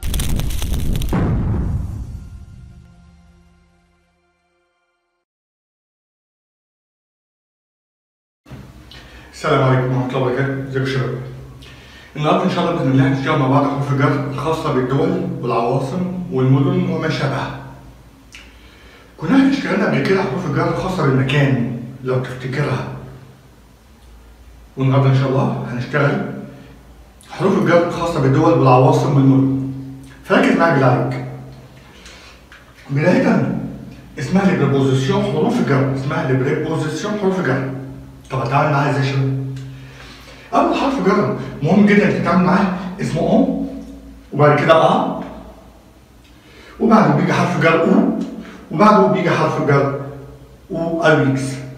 السلام عليكم ورحمة الله وبركاته، ازيكم يا شباب؟ النهارده إن شاء الله بإذن الله هنشتغل مع بعض حروف الجر الخاصة بالدول والعواصم والمدن وما شابهها. كنا احنا اشتغلنا قبل كده حروف الجر الخاصة بالمكان لو تفتكرها. والنهارده إن شاء الله هنشتغل حروف الجر الخاصة بالدول والعواصم والمدن. فركز معايا بالله عليك. بداية اسمها البريبوزيسيون حروف الجر، اسمها البريبوزيسيون حروف الجر. طب اتعامل معاه ازاي يا شباب؟ اول حرف جر مهم جدا تتعامل معاه اسمه ام وبعد كده ا وبعده بيجي حرف جر او وبعده بيجي حرف جر او او اكس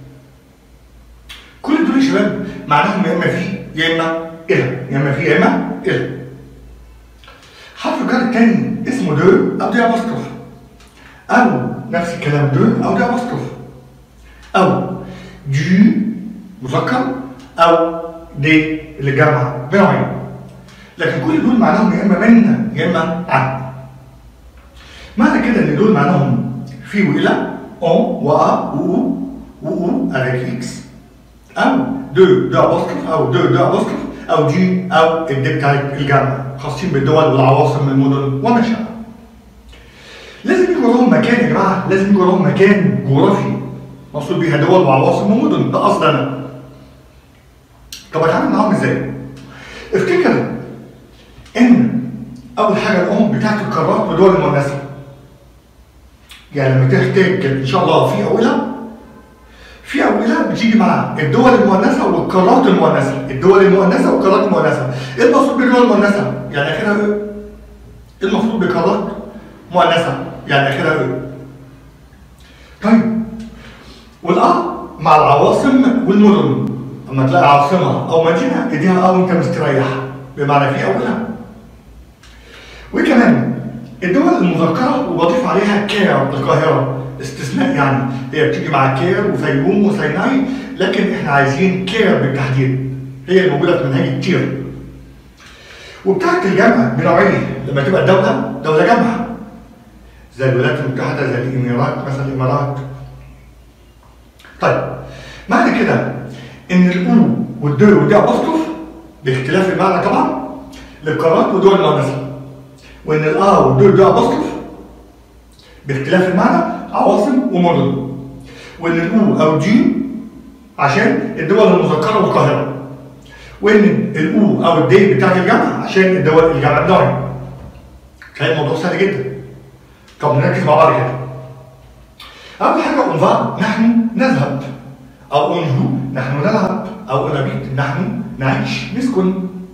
كل دول يا شباب معناهم يا اما في يا اما الى يا اما في يا اما الى حرف الجر الثاني اسمه دو او دي ابوستروف او نفس الكلام دو او دي ابوستروف او دي مذكر او دي للجامعه بنوعين لكن كل دول معناهم يا اما من يا اما عن معنى كده ان دول معناهم في والى اون وا و و و avec اكس او دو دو ابوستروف او دو دو ابوستروف او دي او الدي بتاعت الجامعه خاصين بالدول والعواصم والمدن وما شابه لازم يكون لهم مكان يا جماعه لازم يكون لهم مكان جغرافي مقصود بيها دول وعواصم ومدن ده قصد انا طب اتعامل معاهم ازاي؟ افتكر ان اول حاجه الام بتاعت القارات ودول المؤنثه يعني لما تحتاج ان شاء الله في اولها في اولها بتيجي مع الدول المؤنثه والقارات المؤنثه الدول المؤنثه والقارات المؤنثه ايه المقصود بالدول المؤنثه؟ يعني اخرها ايه؟ ايه المقصود بقارات مؤنثه؟ يعني اخرها ايه؟ طيب والاه مع العواصم والمدن اما تلاقي عاصمه او مدينه اديها او انت مستريح بمعنى في اولها وكمان الدول المذكره وبضيف عليها كير القاهره استثناء يعني هي بتيجي مع كير وفيوم وسيناء لكن احنا عايزين كير بالتحديد هي الموجوده في منهج التير وبتاعت الجامعه بنوعين لما تبقى الدوله دوله جامعه زي الولايات المتحده زي الامارات مثلا الامارات طيب معنى كده ان الاو والدو والدي ابوستروف باختلاف المعنى طبعا للقارات ودول المؤنثه وان الا والدو والدي ابوستروف باختلاف المعنى عواصم ومدن وان الاو او دي عشان الدول المذكره والقاهره وان الاو او الدي بتاعت الجامعه عشان الدول الجامعه بتاعي كان الموضوع سهل جدا طب نركز مع بعض كده اول حاجه اونفا نحن نذهب او انجو نحن نلعب او نبيت نحن نعيش نسكن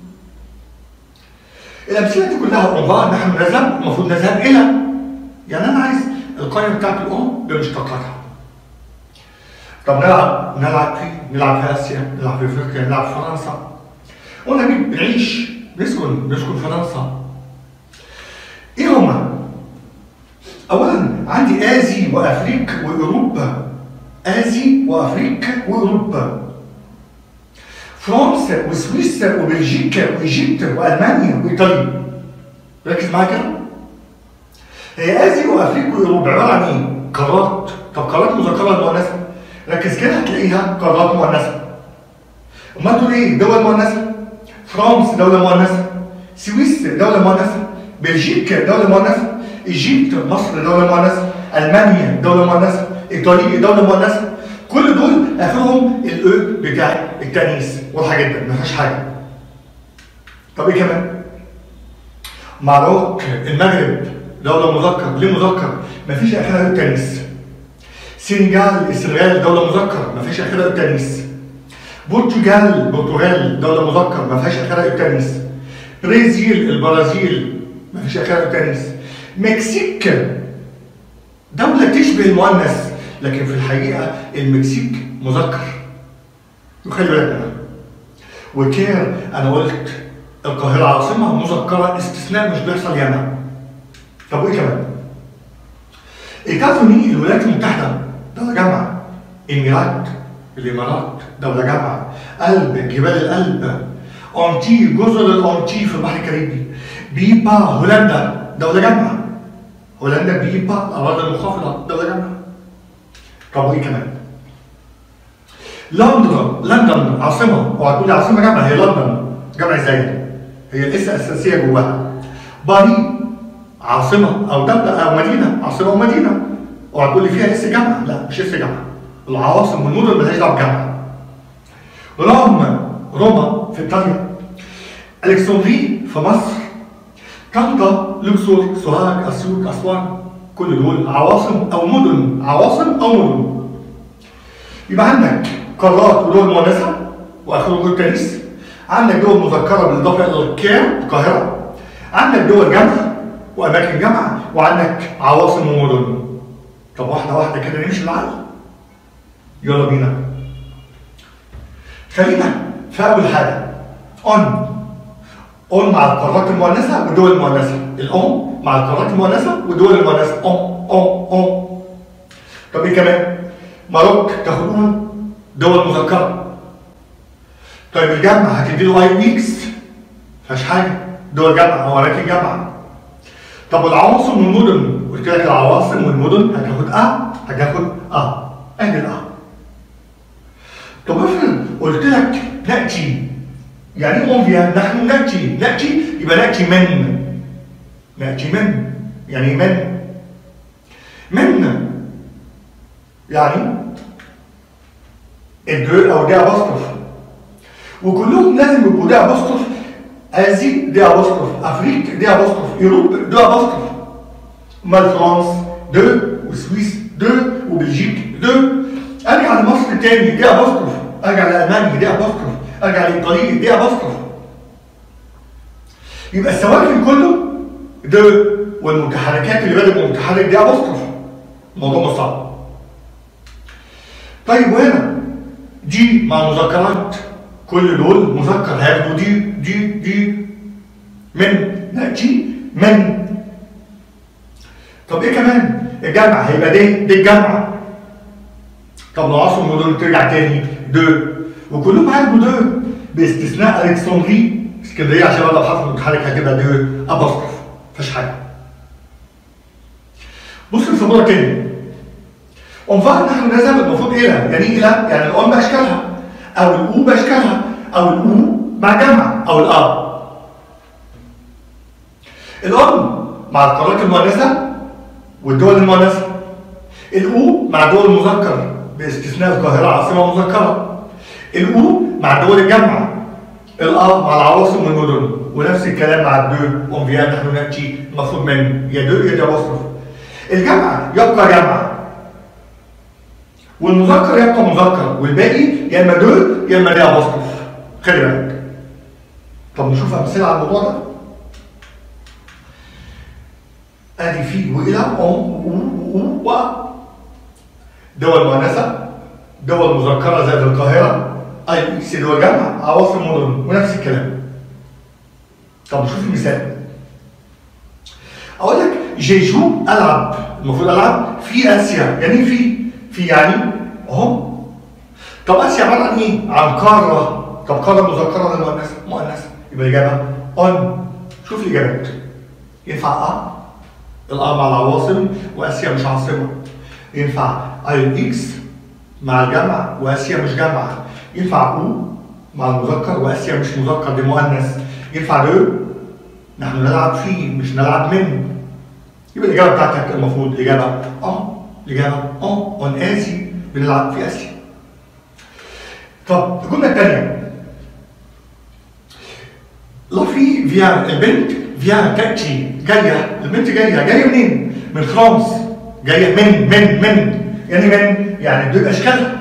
الامثله دي كلها اونفا نحن نذهب المفروض نذهب الى يعني انا عايز القائمه بتاعت الام بمشتقاتها طب نلعب نلعب في نلعب في اسيا نلعب في افريقيا نلعب في فرنسا ونبيت بنعيش نسكن نسكن فرنسا ايه هما؟ اولا عندي ازي وافريق واوروبا ازي وافريقيا واوروبا فرنسا وسويسرا وبلجيكا وايجيبت والمانيا وايطاليا ركز معايا كده هي ازي وافريقيا واوروبا عباره عن ايه؟ قارات طب قارات مذكره مؤنثه ركز كده هتلاقيها قارات مؤنثه امال دول ايه؟ دول مؤنثه فرنسا دوله مؤنثه سويسرا دوله مؤنثه بلجيكا دوله مؤنثه ايجيبت مصر دوله مؤنثه المانيا دوله مؤنثه ايطاليا دوله مؤنثه كل دول اخرهم الاو بتاع التانيث واضحه جدا ما فيهاش حاجه طب ايه كمان؟ ماروك المغرب دوله مذكر ليه مذكر؟ ما فيش اخرها التانيث سنغال السنغال دوله مذكر ما فيش اخرها التانيث برتغال برتغال دوله مذكر ما فيهاش اخرها التانيث برازيل البرازيل ما فيش اخرها التانيث مكسيك دولة تشبه المؤنث لكن في الحقيقة المكسيك مذكر وخلي بالك منها وكير أنا قلت القاهرة عاصمة مذكرة استثناء مش بيحصل ياما طب وإيه كمان؟ إيتازوني الولايات المتحدة دولة جامعة إمارات الإمارات دولة جامعة قلب جبال القلب أنتي جزر الأنتي في البحر الكاريبي بيبا هولندا دولة جامعة هولندا بيبا الأراضي المنخفضة دولة جامعة طب وإيه كمان؟ لندن لندن عاصمة وهتقول لي عاصمة جامعة هي لندن جامعة ازاي؟ هي الاس الأساسية جواها باريس عاصمة أو دولة أو مدينة عاصمة ومدينة وهتقول لي فيها اس جامعة لا مش اس جامعة العواصم والمدن مالهاش دعوة بجامعة روما روما في إيطاليا الكسندري في مصر طنطا الاقصر سوهاج اسيوط اسوان كل دول عواصم او مدن عواصم او مدن يبقى عندك قارات ودول مؤنثه واخرهم دول تاريخ عندك دول مذكره بالاضافه الى الكام القاهره عندك دول جامعه واماكن جامعه وعندك عواصم ومدن طب واحده واحده كده نمشي العقل يلا بينا خلينا في اول حاجه اون اون مع القارات المؤنثه والدول المؤنثه الام مع القارات المؤنثه والدول المؤنثه ام ام ام طب ايه كمان ماروك تاخد اون دول مذكره طيب الجامعه هتدي له اي ويكس مفيهاش حاجه دول جامعه او اماكن جامعه طب والعواصم والمدن قلت لك العواصم والمدن هتاخد ا هتاخد ا ادي الأ طب افرض قلت لك ناتي يعني ايه اونفيا نحن ناتي ناتي يبقى ناتي من ناتي من يعني من من يعني الدو او دي ابوستروف وكلهم لازم يبقوا دي ابوستروف ازي دي ابوستروف افريق دي ابوستروف اوروب دي ابوستروف امال فرانس دو وسويس دو وبلجيك دو ارجع لمصر تاني دي ابوستروف ارجع لالمانيا دي ابوستروف ارجع لايطاليا دي ابوستروف يبقى السواكن كله دو والمتحركات اللي بدأت بمتحرك دي ابوستروف الموضوع مش صعب طيب وهنا دي مع مذكرات كل دول مذكر هياخدوا دي دي دي من نأتي من طب ايه كمان الجامعة هيبقى دي دي الجامعة طب لو عاصم دول ترجع تاني دو وكلهم هياخدوا دو باستثناء الكسندري اسكندريه عشان بدأ بحرف متحرك هتبقى دو ابوستروف مفيش حاجه بص الصبورة تاني انفار نحن نذهب المفروض الى يعني ايه الى يعني الام باشكالها او الاو باشكالها او الاو مع جمع او الاب الام مع القارات المؤنثه والدول المؤنثه الاو مع دول المذكر باستثناء القاهره عاصمه مذكره الاو مع دول الجامعه الاب مع العواصم والمدن ونفس الكلام مع الدو اونفيا نحن ناتي المفروض من يا دو يا دي ابوستروف الجامعه يبقى جامعه والمذكر يبقى مذكر والباقي يا اما دول يا اما دي ابوستروف خلي بالك طب نشوف امثله على الموضوع ده ادي في والى ام و و دول مؤنثه دول مذكره زي القاهره اي اكس دول جامعه عواصم مدن ونفس الكلام طب نشوف المثال اقول لك جيجو العب المفروض العب في اسيا يعني في في يعني اهو طب اسيا عباره عن ايه؟ عن قاره طب قاره مذكره ولا مؤنثه؟ مؤنثه يبقى الاجابه اون شوف الاجابات ينفع ا الأ مع العواصم وآسيا مش عاصمة ينفع اي اكس مع الجمع وآسيا مش جامعة ينفع او مع المذكر وآسيا مش مذكر دي مؤنث ينفع دو نحن نلعب فيه مش نلعب من يبقى الإجابة بتاعتك المفروض الإجابة اه الإجابة اه اون آسي بنلعب في آسيا طب الجملة الثانية لا في فيان البنت فيان تأتي جاية البنت جاية جاية منين؟ من فرانس جاية من من من يعني من يعني الدول أشكالها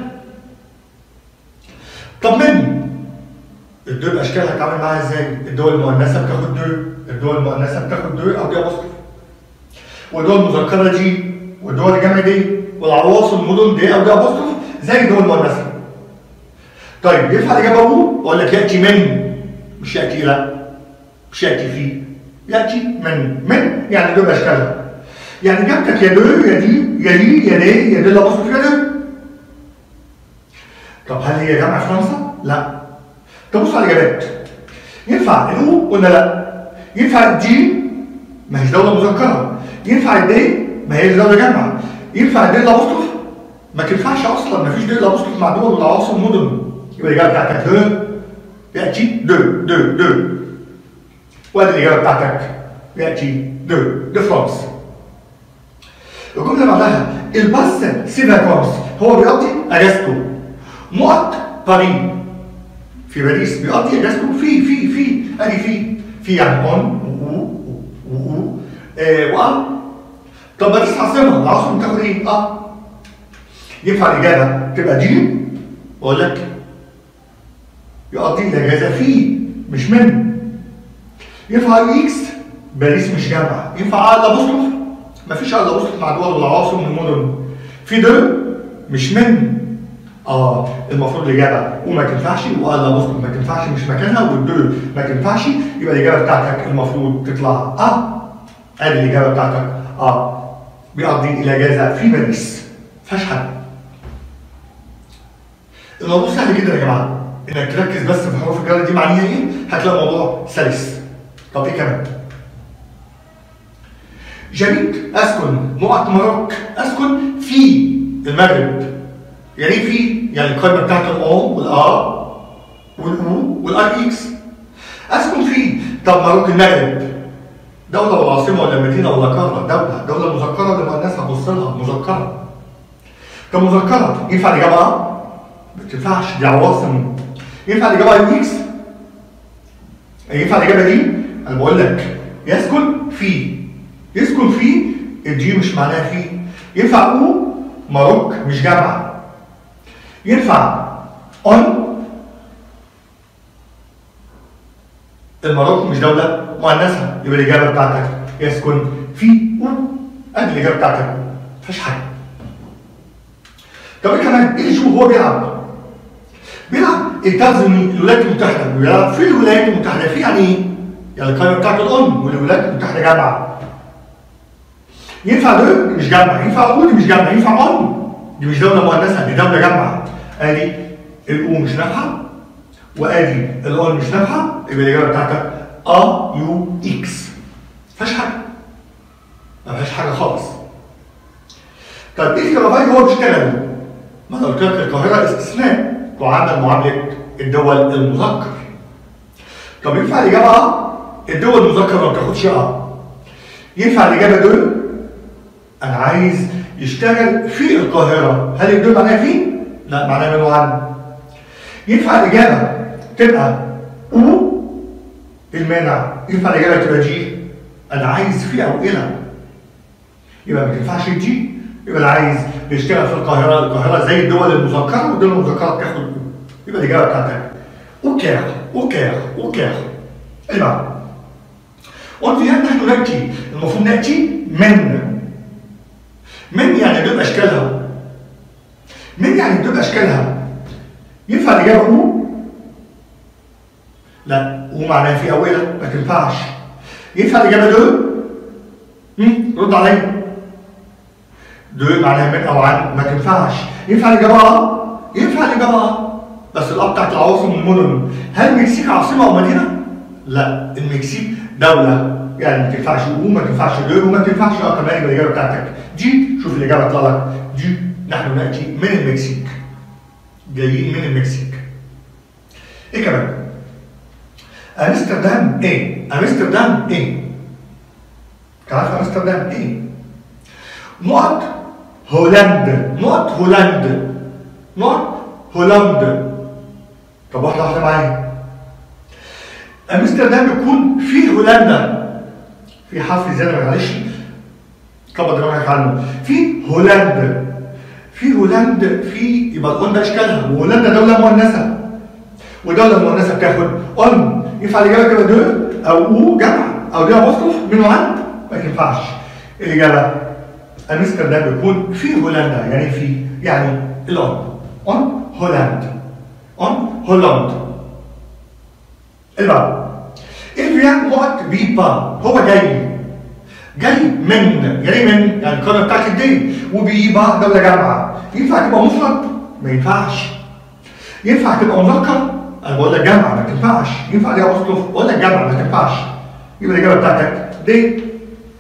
طب من الدول أشكالها هتعامل معاها ازاي؟ الدول المؤنثة بتاخد دو الدول المؤنثة بتاخد دو أو دي أبوستروف والدول المذكرة دي والدول الجمع دي والعواصم المدن دي أو دي أبوستروف زي الدول المؤنثة طيب ينفع الإجابة أقول ولا لك يأتي من مش يأتي إلى مش يأتي فيه يأتي من من يعني دول أشكالها يعني جابتك يا دو يا دي يا دي يا دي يا دي اللي بصوا فيها دي طب هل هي جامعة فرنسا؟ لا طب بصوا على الإجابات ينفع الأو ولا لا؟ ينفع دي ما هيش دوله مذكره ينفع الدي ما هي دوله جامعه ينفع الدي الابوستروف ما تنفعش اصلا ما فيش دي الابوستروف مع دول والعواصم مدن يبقى الاجابه بتاعتك ه ياتي دو دو دو وادي الاجابه بتاعتك ياتي دو دو فرانس الجمله بعدها الباس سي فاكونس هو بيقضي اجازته نقط باريس في باريس بيقضي اجازته في في في ادي في في يعني اون و و آه وان طب باريس عاصمه العاصمه بتاخد ايه؟ اه ينفع الاجابه تبقى دي واقول لك يقضي الاجازه في مش من ينفع اكس باريس مش جامعه ينفع اقل ابوستروف مفيش اقل ابوستروف مع دول والعواصم والمدن في ده مش من اه المفروض الاجابه وما تنفعش وقال ابوستروف ما تنفعش مش مكانها والدو ما تنفعش يبقى الاجابه بتاعتك المفروض تطلع اه ادي الاجابه بتاعتك اه بيقضي الاجازه في باريس فيهاش حد الموضوع سهل جدا يا جماعه انك تركز بس في حروف الجر دي معناها ايه هتلاقي الموضوع سلس طب ايه كمان جريت اسكن نقط مروك اسكن في المغرب يعني ايه في يعني القائمه بتاعت الاو والار والاو والار اكس اسكن في طب مروك المغرب دولة ولا عاصمة ولا مدينة ولا قارة دولة دولة مذكرة ولا مؤنثة بص لها مذكرة طب مذكرة ينفع الإجابة اه؟ ما تنفعش دي عواصم ينفع الإجابة يو اكس؟ ينفع الإجابة دي؟ أنا بقول لك يسكن في يسكن في الجي مش معناها في ينفع او ماروك مش جامعة ينفع اون الماروك مش دولة مؤنثة يبقى الإجابة بتاعتك يسكن في او ادي الإجابة بتاعتك مفيش حاجة طب ايه كمان ايه شو هو بيلعب بيلعب التزمي الولايات المتحدة بيلعب في الولايات المتحدة في يعني ايه؟ يعني القائمة بتاعت الأم والولايات المتحدة جامعة ينفع ده مش جامعة ينفع أو دي مش جامعة ينفع أم دي مش دولة مؤنثة دي دولة جامعة ادي الأو مش نافعة وادي الأون مش نافعة يبقى الإجابة بتاعتك أ يو إكس مفيهاش حاجة ما فيهاش حاجة خالص طيب ايه الكرافاي هو بيشتغل؟ ما انا قلت لك القاهرة استثناء تعامل معاملة الدول المذكر طب ينفع الإجابة أه؟ الدول المذكر ما بتاخدش أه ينفع الإجابة دول؟ أنا عايز يشتغل في القاهرة هل الدول معناها في؟ لا معناها منه عن ينفع الإجابة تبقى أو المانع ينفع الإجابة تبقى جي أنا عايز في أو إلى يبقى ما تنفعش جي يبقى أنا عايز يشتغل في القاهرة القاهرة زي الدول المذكرة والدول المذكرة بتاخد أو يبقى الإجابة بتاعتك أوكير أوكير أوكير المعنى قلت يعني نحن نأتي المفروض نأتي من من يعني دول أشكالها من يعني دول أشكالها ينفع الإجابة أو؟ لا أو معناها في أولها ما تنفعش ينفع الإجابة دول؟ هم؟ رد عليا دول معناها من أو عن ما تنفعش ينفع الإجابة آه؟ ينفع الإجابة آه بس الأب بتاعت العواصم والمدن هل المكسيك عاصمة أو مدينة؟ لا المكسيك دولة يعني ما تنفعش او ما تنفعش غير وما تنفعش اه كمان يبقى الاجابه بتاعتك دي شوف الاجابه طلع لك دي نحن ناتي من المكسيك جايين من المكسيك ايه كمان؟ امستردام ايه؟ امستردام ايه؟ تعرف امستردام ايه؟ نقط هولند نقط هولند نقط هولند طب واحده واحده معايا امستردام يكون في هولندا في حرف زياده معلش كبر دماغك عنه في هولندا في هولندا في يبقى الأون ده اشكالها وهولندا دوله مؤنثه ودوله مؤنثه بتاخد اون ينفع الاجابه تبقى دو او او جمع او دي ابوستروف من وعن ما تنفعش الاجابه امستردام يكون في هولندا يعني في يعني الاون اون هولند اون هولند الباب الفيان نقط بيبا هو جاي جاي من جاي من يعني القناه بتاعت الدين وبيبا دوله جامعه ينفع تبقى مفرد؟ ما ينفعش ينفع تبقى مذكر؟ انا بقول لك جامعه ما تنفعش ينفع دي ابوستروف بقول لك جامعه ما تنفعش يبقى الاجابه بتاعتك دي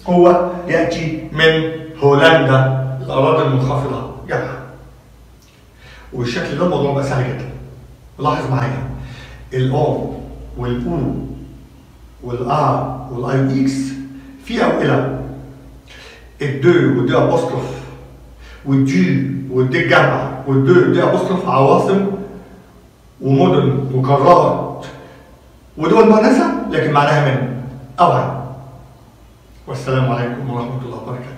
هو يأتي من هولندا الأراضي المنخفضة جمعا والشكل ده الموضوع بقى سهل جدا لاحظ معايا الأو والأو والآ والآي إكس في أوئلة الدو والدي أبوستروف والدي والدي الجامعة والدو والدي أبوستروف عواصم ومدن وقارات ودول مؤنثة لكن معناها من أو عن والسلام عليكم ورحمة الله وبركاته